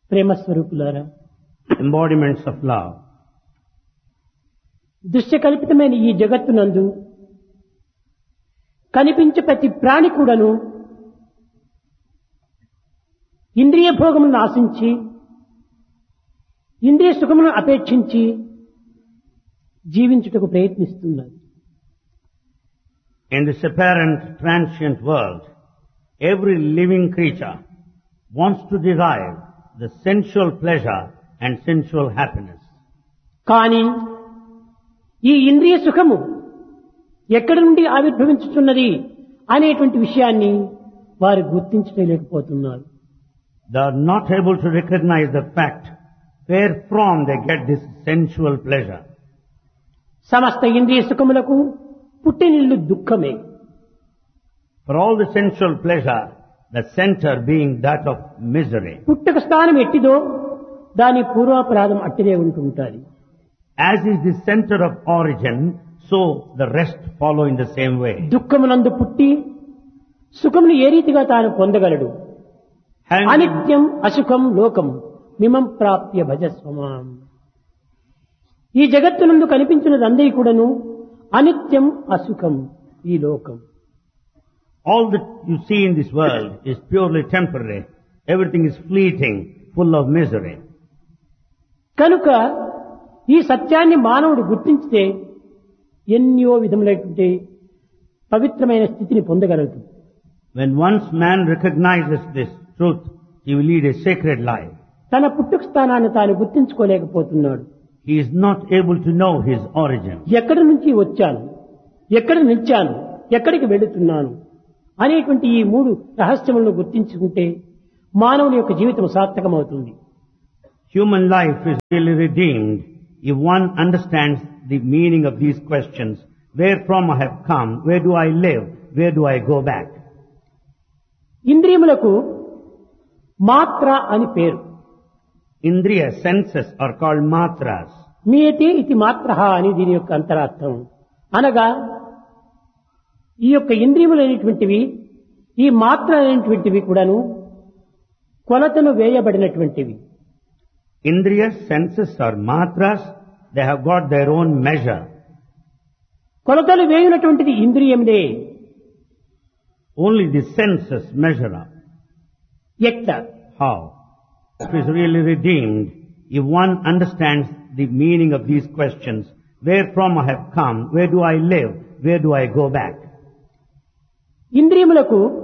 ప్రేమ స్వరూపులారా embodiments of love. దృశ్య కల్పితమైన ఈ జగత్తునందు కనిపించే ప్రతి ప్రాణి కూడాను ఇంద్రియ భోగములను ఆశించి ఇంద్రియ సుఖములను అపేక్షించి జీవించుటకు ప్రయత్నిస్తున్నారు In this apparent transient world, every living creature wants to derive the sensual pleasure and sensual happiness. కానీ ఈ ఇంద్రియ సుఖము ఎక్కడి నుండి ఆవిర్భవించుతున్నది అనేటువంటి విషయాన్ని వారు గుర్తించలేకపోతున్నారు They are not able to recognize the fact where from they get this sensual pleasure. సమస్త ఇంద్రియ సుఖములకు పుట్టినిల్లు దుఃఖమే For all the sensual pleasure, the center being that of misery. పుట్టుక స్థానం ఎట్టిదో దాని పూర్వాపరాధం అట్టిదే ఉంటుంటాది As is the center of origin, so the rest follow in the same way. దుఃఖమునందు పుట్టి సుఖమును ఏ రీతిగా తాను పొందగలడు Having అనిత్యం అసుఖం లోకం మిమం ప్రాప్య భజస్వమాం ఈ జగత్తునందు కనిపించినది అందరి కూడాను అనిత్యం అసుఖం ఈ లోకం all that you see in this world is purely temporary. Everything is fleeting, full of misery. కనుక ఈ సత్యాన్ని మానవుడు గుర్తించితే ఎన్నో విధములైనటువంటి పవిత్రమైన స్థితిని పొందగలదు When once man recognizes this truth, he will lead a sacred life. తన పుట్టుక స్థానాన్ని తాను గుర్తించుకోలేకపోతున్నాడు He is not able to know his origin. ఎక్కడి నుంచి వచ్చాను ఎక్కడ నిలిచాను ఎక్కడికి వెళుతున్నాను అనేటువంటి ఈ మూడు రహస్యములను గుర్తించుకుంటే మానవుని యొక్క జీవితం సార్థకమవుతుంది Human life is really redeemed if one understands the meaning of these questions. Where from I have come? Where do I live? Where do I go back? ఇంద్రియములకు మాత్ర అని పేరు Indriya senses are called matras. మీతే ఇది మాత్ర అని దీని యొక్క అంతరార్థం అనగా ఈ యొక్క ఇంద్రియములు అనేటువంటివి ఈ మాత్ర అనేటువంటివి కూడాను కొలతను వేయబడినటువంటివి Indriya senses are matras. They have got their own measure. కొలతలు వేయునటువంటిది ఇంద్రియములే Only the senses measure up. ఎట్ట How? It is really redeemed if one understands the meaning of these questions. Where from I have come? Where do I live? Where do I go back? ఇంద్రియములకు